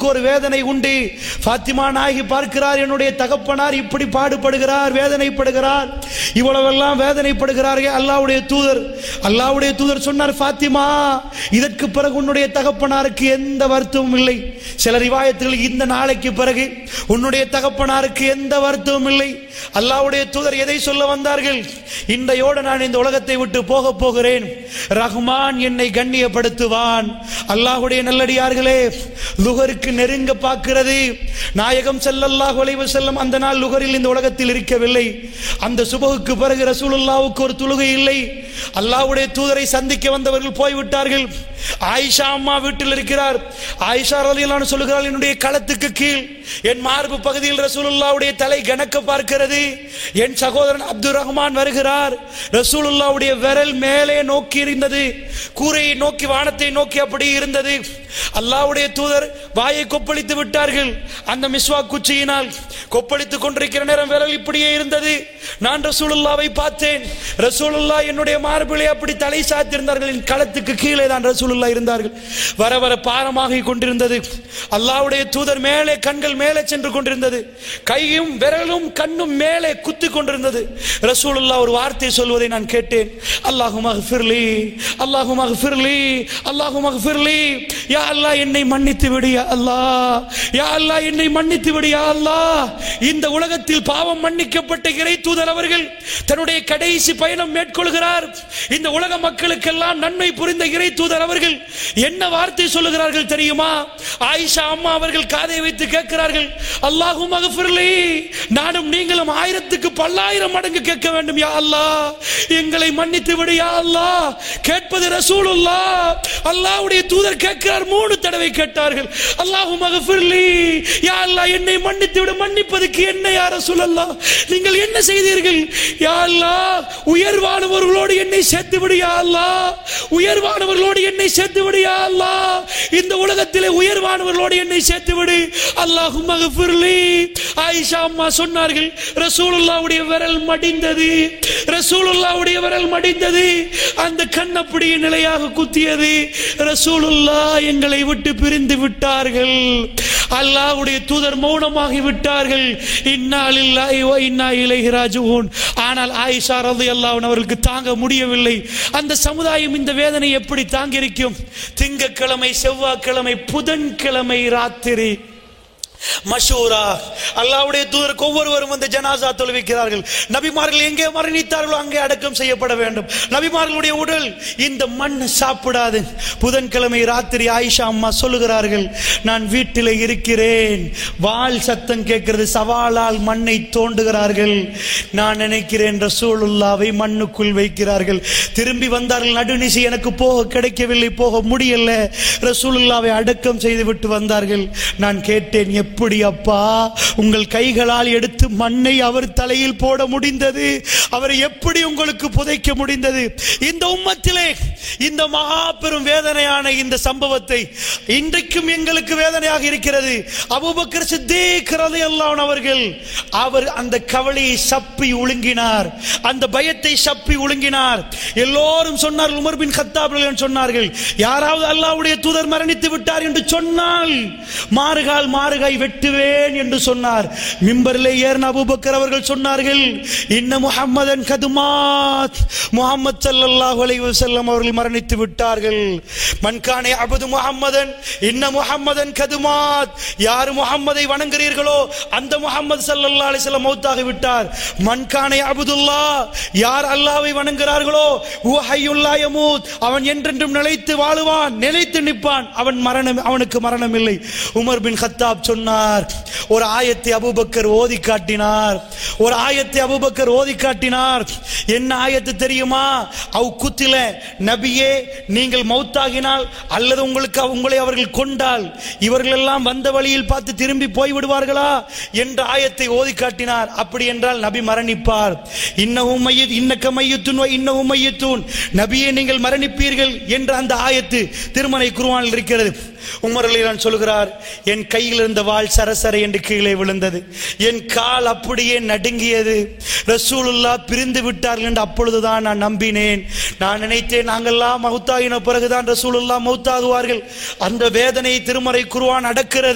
ஒரு வேதனை உண்டு ஃபாத்திமா நாயகி பார்க்கிறார் என்னுடைய தகப்பனார் இப்படி பாடுபடுகிறார் வேதனைப்படுகிறார் இவ்வளவெல்லாம் வேதனைப்படுகிறார்கள் அல்லாஹ்வுடைய தூதர் அல்லாஹ்வுடைய தூதர் சொன்னார் ஃபாத்திமா இதற்கு பிறகு உன்னுடைய தகப்பனாருக்கு எந்த வருத்தமும் இல்லை சில ரிவாயத்துகள் இந்த நாளைக்கு பிறகு உன்னுடைய தகப்பனாருக்கு எந்த வருத்தமும் இல்லை அல்லாஹ்வுடைய தூதர் எதை சொல்ல வந்தார்கள் இன்றையோடு நான் இந்த உலகத்தை விட்டு போக போகிறேன் ரஹ்மான் என்னை கண்ணியப்படுத்துவான் அல்லாஹ்வுடைய நல்லடியார்களே லுகருக்கு நெருங்க பார்க்கிறது நாயகம் ஸல்லல்லாஹு அலைஹி வஸல்லம் அந்த நாள் லுகரில் இந்த உலகத்தில் இருக்கவில்லை அந்த சுபகுக்கு பிறகு ரசூலுல்லாவுக்கு ஒரு தொழுகை இல்லை அல்லாஹ்வுடைய தூதரை சந்திக்க வந்தவர்கள் போய்விட்டார்கள் ஆயிஷா அம்மா வீட்டில் இருக்கிறார் ஆயிஷா ரலியல்லாஹு சொல்லுகிறாள் என்னுடைய களத்துக்கு கீழ் என் மார்பு பகுதியில் ரசூலுல்லாவுடைய தலை கணக்க பார்க்கிறது என் சகோதரன் அப்துல் ரஹ்மான் வருகிறார் ரசூலுல்லாவுடைய விரல் மேலே நோக்கி இருந்தது கூரையை நோக்கி வானத்தை நோக்கி அப்படி இருந்தது அல்லாஹ்வுடைய தூதர் வாயை கொப்பளித்து விட்டார்கள் அந்த மிஸ்வா குச்சியினால் கொப்பளித்துக் கொண்டிருக்கிற நேரம் விரல் இப்படியே இருந்தது நான் ரசூலுல்லாவை பார்த்தேன் ரசூலுல்லா என்னுடைய மார்பிலே அப்படி தலை சாத்திருந்தார்கள் என் களத்துக்கு கீழே தான் ரசூலுல்லா இருந்தார்கள் வர வர பாரமாகி கொண்டிருந்தது அல்லாஹ்வுடைய தூதர் மேலே கண்கள் மேலே சென்று கொண்டிருந்தது கையும் விரலும் கண்ணும் மேலே குத்தி கொண்டிருந்தது ரசூலுல்லா ஒரு வார்த்தை சொல்வதை நான் கேட்டேன் அல்லாஹு மகஃபிர்லி அல்லாஹு மகஃபிர்லி அல்லாஹு மகஃபிர்லி யா அல்லாஹ் என்னை மன்னித்து விடு யா அல்லாஹ் யா அல்லாஹ் என்னை மன்னித்து விடு யா அல்லாஹ் இந்த உலகத்தில் பாவம் மன்னிக்கப்பட்ட இறை தூதர் அவர்கள் தன்னுடைய கடைசி பயணம் மேற்கொள்கிறார் இந்த உலக மக்களுக்கெல்லாம் நன்மை புரிந்த இறை தூதர் அவர்கள் என்ன வார்த்தை சொல்லுகிறார்கள் தெரியுமா ஆயிஷா அம்மா அவர்கள் காதை வைத்து கேட்கிறார்கள் அல்லாஹு மகஃபிர்லி நானும் நீங்களும் ஆயிரத்துக்கு பல்லாயிரம் மடங்கு கேட்க வேண்டும் யா அல்லாஹ் எங்களை மன்னித்து விடு யா அல்லாஹ் கேட்பது ரசூலுல்லா அல்லாஹ்வுடைய தூதர் கேட்கிறார் மூணு தடவை கேட்டார்கள் அல்லாஹு மகஃபிர்லி யா அல்லாஹ் என்னை மன்னித்து விடு மன்னிப்பதற்கு என்ன யா ரசூலல்லாஹ் நீங்கள் என்ன செய்தீர்கள் யா அல்லாஹ் உயர்வானவர்களோடு என்னை சேர்த்து விடு யா அல்லாஹ் உயர்வானவர்களோடு என்னை சேர்த்து விடு யா அல்லாஹ் இந்த உலகத்திலே உயர்வானவர்களோடு என்னை சேர்த்து விடு அல்லாஹு மகஃபிர்லி ஆயிஷா அம்மா சொன்னார்கள் ரசூலுல்லாவுடைய விரல் மடிந்தது ரசூலுல்லாவுடைய விரல் மடிந்தது அந்த கண் அப்படியே நிலையாக குத்தியது ரசூலுல்லா எங்களை விட்டு பிரிந்து விட்டார்கள் அல்லாஹ்வுடைய தூதர் மௌனமாகி விட்டார்கள் இன்னா லில்லாஹி வ இன்னா இலைஹி ராஜிஊன் ஆனால் ஆயிஷா ரலியல்லாஹு அன்ஹா அவர்களுக்கு தாங்க முடியவில்லை அந்த சமுதாயம் இந்த வேதனை எப்படி தாங்கியிருக்கும் திங்கட்கிழமை செவ்வாய்க்கிழமை புதன்கிழமை ராத்திரி மஷூரா அல்லாஹ்வுடைய தூதருக்கு ஒவ்வொருவரும் வந்து ஜனாசா தொழுவிக்கிறார்கள் நபிமார்கள் எங்கே மரணித்தார்களோ அங்கே அடக்கம் செய்யப்பட வேண்டும் நபிமார்களுடைய உடல் இந்த மண் சாப்பிடாது புதன்கிழமை ராத்திரி ஆயிஷா அம்மா சொல்லுகிறார்கள் நான் வீட்டில் இருக்கிறேன் வால் சத்தம் கேட்கிறது சவாலால் மண்ணை தோண்டுகிறார்கள் நான் நினைக்கிறேன் ரசூலுல்லாவை மண்ணுக்குள் வைக்கிறார்கள் திரும்பி வந்தார்கள் நடுநிசி எனக்கு போக கிடைக்கவில்லை போக முடியல ரசூலுல்லாவை அடக்கம் செய்து விட்டு வந்தார்கள் நான் கேட்டேன் எப்படி அப்பா உங்கள் கைகளால் எடுத்து மண்ணை அவர் தலையில் போட முடிந்தது அவரை எப்படி உங்களுக்கு புதைக்க முடிந்தது இந்த உம்மத்திலே இந்த மகா பெரும் வேதனையான இந்த சம்பவத்தை இன்றைக்கும் எங்களுக்கு வேதனையாக இருக்கிறது அபூபக்கர் சித்தீக் ரலியல்லாஹு அவர்கள் அவர் அந்த கவலையை சப்பி ஒழுங்கினார் அந்த பயத்தை சப்பி ஒழுங்கினார் எல்லோரும் சொன்னார்கள் உமர் பின் கத்தாப் ரலியல்லாஹு சொன்னார்கள் யாராவது அல்லாஹ்வுடைய தூதர் மரணித்து விட்டார் என்று சொன்னால் மாறுகால் மாறுகாய் வெட்டுவேன் என்று சொன்னார் மிம்பரிலே ஏறின அபூபக்கர் அவர்கள் சொன்னார்கள் இன்ன முஹம்மதன் கதுமாத் முஹம்மது ஸல்லல்லாஹு அலைஹி வஸல்லம் அவர்கள் மரணித்து விட்டார்கள் மன்கானே அபது முஹம்மதன் இன்ன முஹம்மதன் கதுமாத் யார் முஹம்மதை வணங்குறீர்களோ அந்த முஹம்மது ஸல்லல்லாஹு அலைஹி வஸல்லம் மௌத்தாகி விட்டார் மன்கானே அபுதுல்லா யார் அல்லாஹ்வை வணங்குகிறார்களோ ஹுவ ஹய்யுல் லா யமூத் அவன் என்றென்றும் நிலைத்து வாழுவான் நிலைத்து நிற்பான் அவன் மரணம் அவனுக்கு மரணம் இல்லை உமர் பின் கத்தாப் சொன்னார் ஒரு ஆயத்தை அபூபக்கர் ஓதி காட்டினார் ஒரு ஆயத்தை அபூபக்கர் ஓதி காட்டினார் என்ன ஆயத்து தெரியுமா அவ் குத்தில நபியே நீங்கள் மௌத்தாகினால் அல்லது உங்களுக்கு உங்களை அவர்கள் கொண்டால் இவர்கள் எல்லாம் வந்த வழியில் பார்த்து திரும்பி போய் விடுவார்களா என்ற ஆயத்தை ஓதி காட்டினார் அப்படி என்றால் நபி மரணிப்பார் இன்னவும் மைய இன்னக்க மையத்துன் இன்னவும் மையத்தூன் நபியே நீங்கள் மரணிப்பீர்கள் என்ற அந்த ஆயத்து திருமலை குருவானில் இருக்கிறது உமர் அலிலான் சொல்கிறார் என் கையில் இருந்த வாள் சரசர என்று கீழே விழுந்தது என் கால் அப்படியே நடுங்கியது ரசூலுல்லா பிரிந்து விட்டார்கள் என்று அப்பொழுதுதான் நான் நம்பினேன் நான் நினைத்தேன் நாங்கெல்லாம் மௌத்தாகின பிறகுதான் ரசூலுல்லா மௌத்தாகுவார்கள் அந்த வேதனை திருமறை குருவான் அடக்கிறது